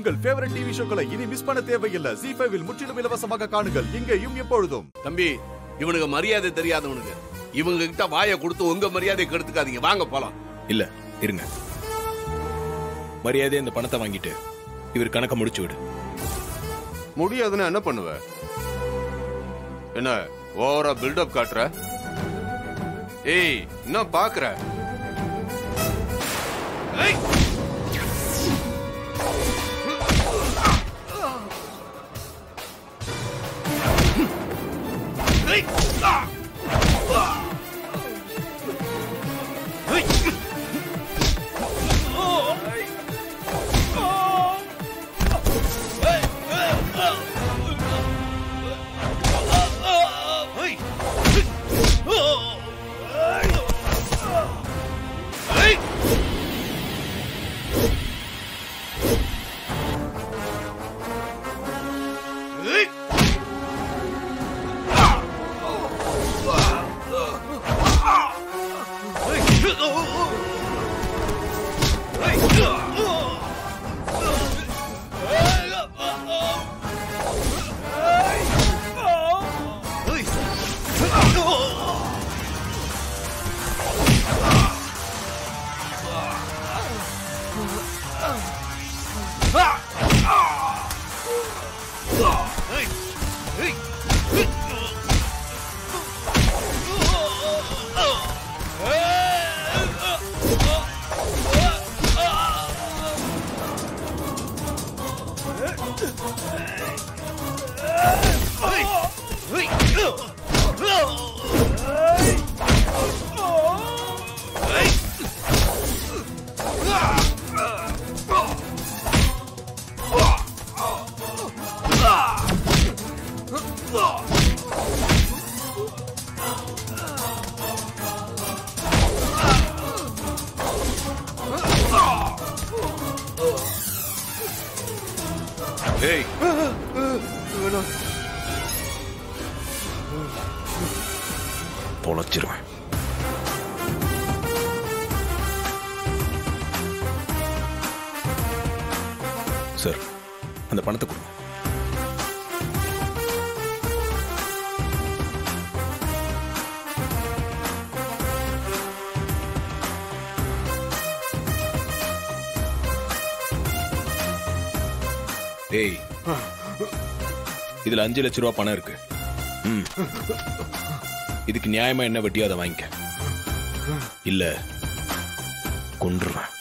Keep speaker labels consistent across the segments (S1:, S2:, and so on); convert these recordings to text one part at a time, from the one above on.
S1: உங்கள் favourite TV ஷோக்களை இனி miss பண்ண தேவையில்லை ஜி ஃபைவில் முற்றிலும் இலவசமாக காணுங்கள் இங்கேயும் எப்பொழுதும்
S2: தம்பி இவனுக்கு மரியாதை தெரியாதவனுக்கு இவங்க கிட்ட வாயை கொடுத்து உங்க மரியாதை கெடுத்துக்காதீங்க வாங்க போலாம்
S3: இல்ல இருங்க மரியாதையா இந்த பணத்தை வாங்கிட்டு இவர் கணக்க முடிச்சு விடு
S4: முடியாதுன்னா என்ன பண்ணுவ என்ன ஓவரா பில்டப் காட்டுற ஏய் என்ன பாக்குற
S2: ஏய்
S3: பொழைச்சிருவேன் சார் அந்த பணத்தை கொடுங்க ஏய் இதுல அஞ்சு லட்ச ரூபா பணம் இருக்கு ம். இதுக்கு நியாயமா என்ன வட்டியோ அதை வாங்கிக்க இல்ல கொன்றுவேன்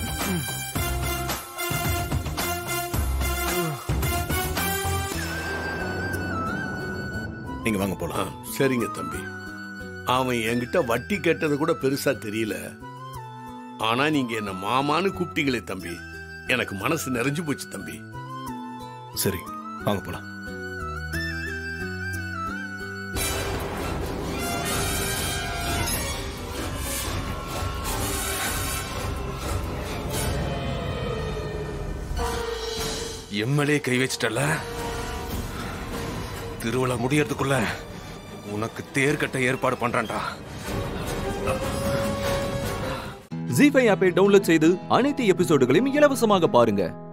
S3: நீங்க வாங்க
S2: ஆ,
S3: போலாம்
S2: சரிங்க தம்பி அவன் என்கிட்ட வட்டி கேட்டது கூட பெருசா தெரியல ஆனா நீங்க என்ன மாமான்னு கூப்பிட்டீங்களே தம்பி எனக்கு மனசு நிறைஞ்சு போச்சு தம்பி
S3: சரி வாங்க போலாம்
S4: எம்எல்ஏ கை வச்சிட்டல திருவிழா முடியறதுக்குள்ள உனக்கு தேர்கட்ட ஏற்பாடு பண்றான்டா
S5: ஜி ஃபைவ் ஆப்பை டவுன்லோட் செய்து அனைத்து எபிசோடுகளையும் இலவசமாக பாருங்க